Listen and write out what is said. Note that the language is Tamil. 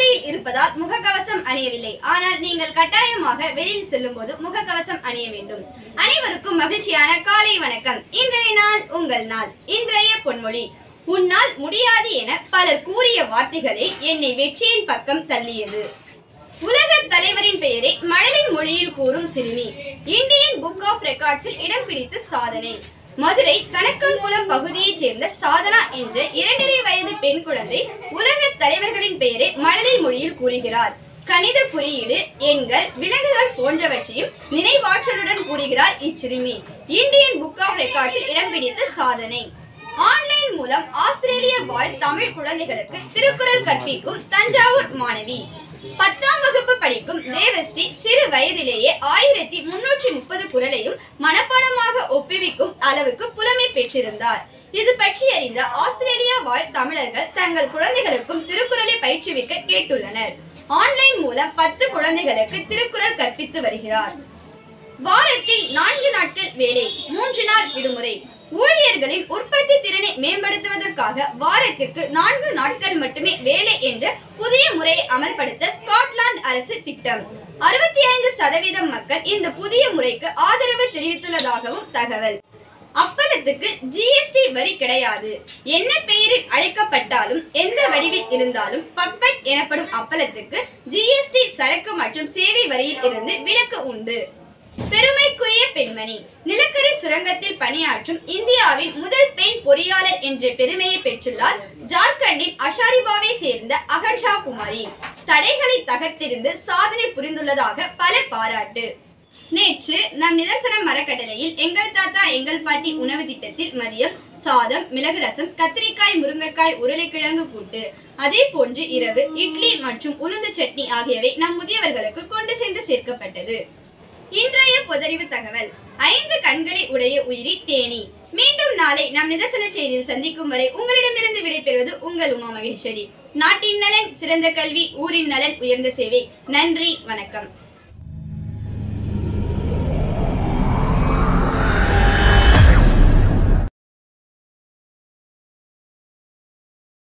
வீட்டில் இருப்பதால் முகக்கவசம் அணியவில்லை ஆனால் நீங்கள் கட்டாயமாக வெளியில் செல்லும் போது முகக்கவசம் அணிய வேண்டும் அனைவருக்கும் மகிழ்ச்சியான காலை வணக்கம் இன்றைய நாள் உங்கள் நாள் இன்றைய பொன்மொழி உன்னால் முடியாது என பலர் கூறிய வார்த்தைகளே என்னை வெற்றியின் பக்கம் தள்ளியது உலக தலைவரின் பெயரை மழலை மொழியில் கூறும் சிறுமி இந்தியன் புக் ஆஃப் ரெக்கார்ட்ஸில் இடம் பிடித்து சாதனை மதுரை தனக்கங்குளம் பகுதியைச் சேர்ந்த சாதனா என்ற இரண்டரை வயது பெண் குழந்தை உலக தலைவர்களின் பெயரை மழலை மொழியில் கூறுகிறார் கணித குறியீடு எண்கள் விலங்குகள் போன்றவற்றையும் நினைவாற்றலுடன் கூறுகிறார் இச்சிறுமி இந்தியன் புக் ஆஃப் ரெக்கார்ட்ஸில் இடம் பிடித்த சாதனை ஆன்லைன் மூலம் ஆஸ்திரேலிய வாழ் தமிழ் குழந்தைகளுக்கு திருக்குறள் கற்பிக்கும் தஞ்சாவூர் மாணவி பத்தாம் வகுப்பு படிக்கும் தேவஸ்ரீ சிறு வயதிலேயே ஆயிரத்தி முன்னூற்றி முப்பது குரலையும் மனப்பாடமாக ஒப்புவிக்கும் அளவுக்கு புலமை பெற்றிருந்தார் இது பற்றி அறிந்த ஆஸ்திரேலியா வாழ் தமிழர்கள் தங்கள் குழந்தைகளுக்கும் திருக்குறளை பயிற்றுவிக்க கேட்டுள்ளனர் ஆன்லைன் மூலம் பத்து குழந்தைகளுக்கு திருக்குறள் கற்பித்து வருகிறார் வாரத்தில் நான்கு நாட்கள் வேலை மூன்று நாள் விடுமுறை ஊழியர்களின் உற்பத்தி திறனை மேம்படுத்துவதற்காக வாரத்திற்கு நான்கு நாட்கள் மட்டுமே வேலை என்ற புதிய முறையை அமல்படுத்த ஸ்காட்லாந்து அரசு திட்டம் அறுபத்தி ஐந்து சதவீதம் மக்கள் இந்த புதிய முறைக்கு ஆதரவு தெரிவித்துள்ளதாகவும் தகவல் அப்பளத்துக்கு ஜிஎஸ்டி வரி கிடையாது என்ன பெயரில் அழைக்கப்பட்டாலும் எந்த வடிவில் இருந்தாலும் பப்பட் எனப்படும் அப்பளத்துக்கு ஜிஎஸ்டி சரக்கு மற்றும் சேவை வரியில் இருந்து விலக்கு உண்டு பெருமைக்குரிய பெண்மணி நிலக்கரி சுரங்கத்தில் பணியாற்றும் இந்தியாவின் முதல் பெண் பொறியாளர் என்ற பெருமையை பெற்றுள்ளார் ஜார்க்கண்டின் அஷாரிபாவை சேர்ந்த அகன்ஷா குமாரி தடைகளை தகர்த்தெறிந்து சாதனை புரிந்துள்ளதாக பலர் பாராட்டு நேற்று நம் நிதர்சனம் மரக்கட்டளையில் எங்கள் தாத்தா எங்கள் பாட்டி உணவு திட்டத்தில் மதியம் சாதம் மிளகு ரசம் கத்திரிக்காய் முருங்கைக்காய் உருளைக்கிழங்கு கூட்டு அதே போன்று இரவு இட்லி மற்றும் உளுந்து சட்னி ஆகியவை நம் முதியவர்களுக்கு கொண்டு சென்று சேர்க்கப்பட்டது இன்றைய பொதறிவு தகவல் ஐந்து கண்களை உடைய உயிரி தேனி மீண்டும் நாளை நம் நிதர்சன செய்தியில் சந்திக்கும் வரை உங்களிடமிருந்து விடைபெறுவது உங்கள் உமா மகேஸ்வரி நாட்டின் நலன் சிறந்த கல்வி ஊரின் நலன் உயர்ந்த சேவை நன்றி வணக்கம்